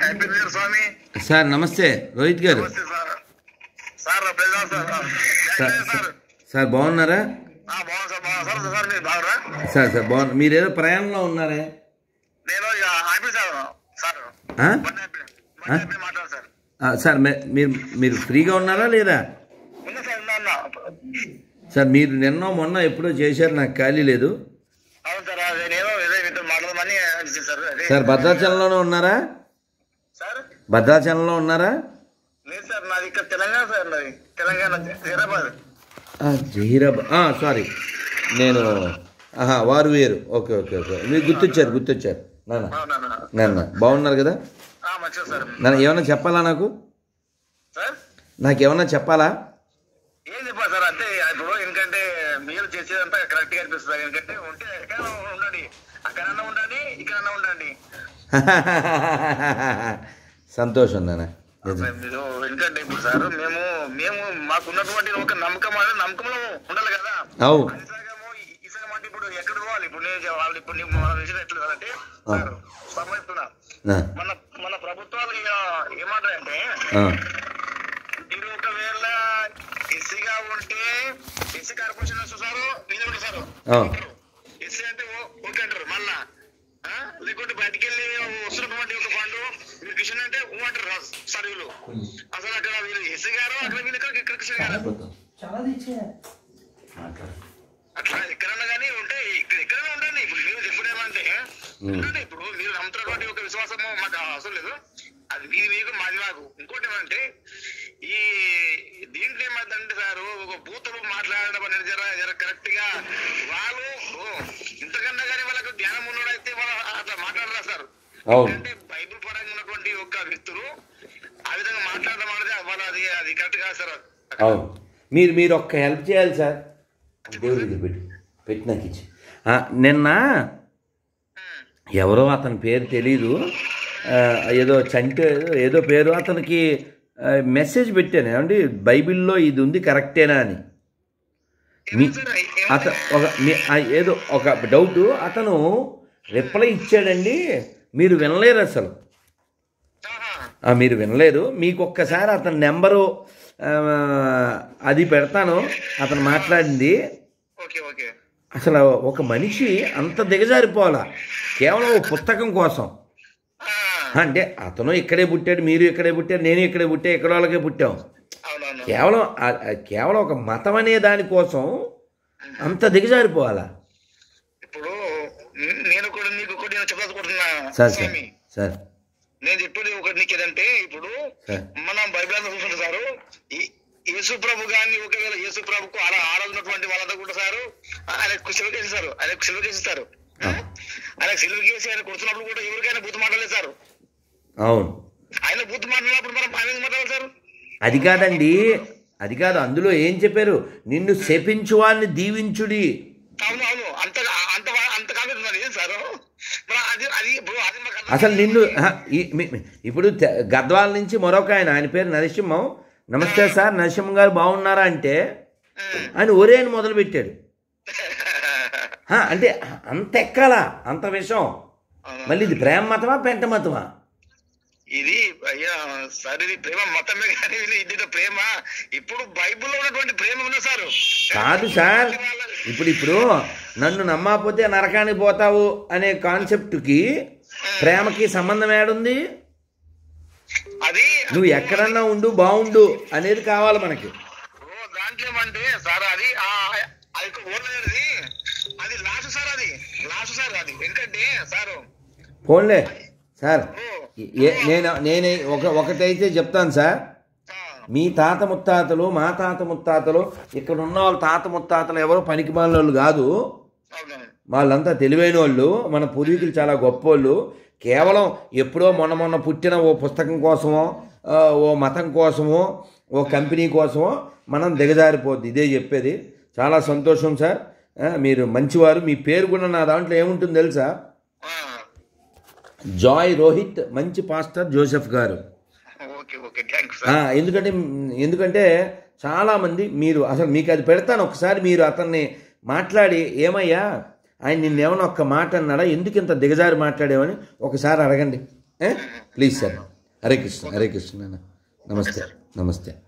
Happy new year Swami sir నమస్తే రోహిత్ గారు నమస్తే sir sir నా పేరు Rao sir sir thank you sir sir బాగున్నారా ఆ, బాగున్నా సార్ బాగున్నా సార్ సార్ మీరు బాగురా సార్ సార్ బాగున్నా మీరేదో ప్రయాణంలో ఉన్నారే నేను ఇక హ్యాపీ సార్ సార్ ఆ? వన్ హ్యాపీ వన్ హ్యాపీ మాట్లాడు సార్ ఆ, సార్ మే- మీరు మీరు ఫ్రీగా ఉన్నారా లేదా ఉన్నా సార్ ఉన్నా ఉన్నా సార్ మీరు నిన్న మొన్న ఎప్పుడో చేశారు నాకు ఖాళీ లేదు అవును సార్ అదే నేను ఏదో మీతో మాట్లాడమని అనిపించింది సార్ అదే సార్ భద్రాచలంలోనే ఉన్నారా సార్ భద్రాచలంలో ఉన్నారా లేదు సార్ నాది ఇక్కడ తెలంగాణ సార్ నాది తెలంగాణ హైదరాబాద్ ఆ, జహీరాబాద్ ఆ, సారీ నేను ఆహా వారు వేరు ఓకే ఓకే ఓకే మీరు గుర్తొచ్చారు గుర్తొచ్చారు నాన్న అవునా నాన్న బాగున్నారు కదా మంచిగా సార్ నాన్న ఏమన్నా చెప్పాలా నాకు సార్ నాకు ఏమన్నా చెప్పాలా ఏం చెప్పాలి సార్ అంటే ఇప్పుడు ఎందుకంటే మీరు చేసేదంతా కరెక్ట్ గా అనిపిస్తుంది సార్. ఎందుకంటే ఉంటే ఎక్కడ ఉండండి అక్కడన్నా ఉండండి ఇక్కడన్నా ఉండండి సంతోషం నాన్న నిజం. మీరు ఎందుకంటే ఇప్పుడు సార్ మేము మేము మాకు ఉన్నటువంటి ఒక నమ్మకం అనేది నమ్మకంలో ఉండాలి కదా అవు ఇసగము ఇసగం అంటే ఇప్పుడు ఎక్కడ పోవాలి ఇప్పుడు నేను వాళ్ళు ఇప్పుడు నేను మన విషయం ఎట్లా కదంటే సార్ సమర్థున్నా నా, మన మన ప్రభుత్వాలు ఇక ఏమంటారంటే ఆ, మీరు ఒకవేళ ఎస్సీగా ఉంటే ఎస్సీ కార్పొరేషన్ చూసారు మీద కూడా సారు ఆ. ఎస్సీ అంటే ఓ- ఓకే అంటారు మళ్ళా ఆ? లేకుంటే బయటికి వెళ్ళి వస్తున్నటువంటి ఒక ఫండ్ మీరు కిషన్ అంటే ఊ అంటారు రా- సర్వీలు అసలు అక్కడ వీళ్ళు ఎస్సీ గారు అక్కడ వీళ్ళు ఇక్కడ ఇక్కడ కిషన్ గారు అట్లా ఎక్కడన్నా కానీ ఉంటే ఇక్కడ ఎక్కడైనా ఉండండి ఇప్పుడు మీరు చెప్పడేమంటే ఉండండి ఇప్పుడు మీరు నమ్ముతున్నటువంటి ఒక విశ్వాసము మాకు అవసరం లేదు అది మీది మీకు మాది మాకు ఇంకోటి ఏమంటే ఈ దీంట్లో ఏమంటే సార్ ఒక బూతులు మాట్లాడడం అనేది జర జర కరెక్ట్ గా వాళ్ళు ఓ, ఇంతకన్నా కానీ వాళ్ళకు జ్ఞానం ఉన్నోడైతే వాళ్ళు అట్లా మాట్లాడరా సార్ అవును అంటే బైబిల్ పరంగా ఉన్నటువంటి ఒక వ్యక్తులు ఆ విధంగా మాట్లాడడం అనేది వాళ్ళ అది అది కరెక్ట్ కాదు సార్ అవును మీరు మీరు ఒక్క హెల్ప్ చేయాలి సార్ దేవుడి దగ్గర పెట్టి పెట్టి నాకు ఇచ్చి ఆ, నిన్న ఎవరో అతని పేరు తెలీదు ఆ, ఏదో చంటే ఏదో పేరు అతనికి ఆ, మెసేజ్ పెట్టాను ఏమండి బైబిల్లో ఇది ఉంది కరెక్టేనా అని మీ అత ఒక మీ ఆ, ఏదో ఒక డౌట్ అతను రిప్లై ఇచ్చాడండి మీరు వినలేరు అసలు ఆహా. ఆ, మీరు వినలేరు మీకు ఒక్కసారి అతని నెంబరు ఆ, అది పెడతాను అతను మాట్లాడింది ఓకే ఓకే అసలు ఒక మనిషి అంత దిగజారిపోవాలా కేవలం ఒక పుస్తకం కోసం ఆ, అంటే అతను ఇక్కడే పుట్టాడు మీరు ఇక్కడే పుట్టారు నేను ఇక్కడే పుట్టా ఇక్కడ వాళ్ళకే పుట్టాం అవునవును కేవలం ఆ- ఆ కేవలం ఒక మతం అనే దానికోసం అంత దిగజారిపోవాలా ఇప్పుడు నే- నేను కూడా నీకు ఒకటి నేను చెప్పదలుచుకుంటున్నా సార్ సార్ స్వామి సార్ నేను చెప్పేది ఒకటి నీకు ఏదంటే ఇప్పుడు సార్. మనం బైబిల్ అంతా చూస్తుంటే సారు ఈ- యేసు ప్రభు గాని ఒకవేళ యేసు ప్రభుకు అలా ఆరాధనటువంటి వాళ్ళంతా కూడా సారు ఆయన సిలువ కేసేసారు ఆయన సిలువ కేసేస్తారు ఆయన సిలువ కేసి ఆయన కొడుతున్నప్పుడు కూడా ఎవరికైనా బూత్ మాట్లాడలేదు సార్ అవును ఆయన బూత్ మాట్లాడినప్పుడు మనం ఆయన ఎందుకు మాట్లాడాలి సార్ అది కాదండి అది కాదు అందులో ఏం చెప్పారు నిన్ను శపించువాన్ని దీవించుడి అవును అవును అంత అంత అంత కాదు ఏం సార్ మరి అది అది ఇప్పుడు అది మాకు అర్థం అసలు నిన్ను ఆహా, ఈ- మీ- మీ- ఇప్పుడు తె- గద్వాల నుంచి మరొక ఆయన ఆయన పేరు నరసింహం నమస్తే సార్ నరసింహం గారు బాగున్నారా అంటే ఆయన ఒరే అని మొదలు పెట్టాడు హా, అంటే అంత ఎక్కాలా అంత విషం మళ్ళీ ఇది ప్రేమ మతమా పెంట మతమా ఇది అయ్యా సార్ ఇది ప్రేమ మతమే కానీ ఇది ఇది ప్రేమ ఇప్పుడు బైబిల్లో ఉన్నటువంటి ప్రేమ ఉన్న సార్ కాదు సార్ ఇప్పుడు ఇప్పుడు నన్ను నమ్మకపోతే నరకానికి పోతావు అనే కాన్సెప్ట్కి ప్రేమకి సంబంధం ఏడుంది అది నువ్వు ఎక్కడన్నా ఉండు బాగుండు అనేది కావాలి మనకి ఓ, దాంట్లో ఏమంటే సార్ అది ఆ అది ఓడలేదు అది లాస్ట్ సార్ అది లాస్ట్ సార్ అది ఎందుకంటే సార్ ఫోన్లే సార్ ఏ- నేను నేను ఒక ఒకటైతే చెప్తాను సార్ మీ తాత ముత్తాతలు మా తాత ముత్తాతలు ఇక్కడ ఉన్న వాళ్ళ తాత ముత్తాతలు ఎవరో పనికి వాళ్ళు కాదు అవును వాళ్ళంతా తెలివైన వాళ్ళు మన పూర్వీకులు చాలా గొప్పోళ్ళు కేవలం ఎప్పుడో మొన్న మొన్న పుట్టిన ఓ పుస్తకం కోసమో ఆ, ఓ మతం కోసమో ఓ కంపెనీ కోసమో మనం దిగజారిపోద్ది ఇదే చెప్పేది చాలా సంతోషం సార్ ఆ, మీరు మంచివారు మీ పేరు కూడా నా దాంట్లో ఏముంటుంది తెలుసా ఆ, జాయ్ రోహిత్ మంచి pastor Joseph garu okay okay thanks ఆ, సార్ ఎందుకంటే ఎందుకంటే చాలామంది మీరు అసలు మీకు అది పెడతాను ఒకసారి మీరు అతన్ని మాట్లాడి ఏమయ్యా ఆయన నిన్నేమన్నా ఒక్క మాట అన్నాడా ఎందుకు ఇంత దిగజారి మాట్లాడేవని ఒకసారి అడగండి ఏ? ప్లీజ్ సార్ హరే కృష్ణ హరే కృష్ణ నాన్న నమస్తే నమస్తే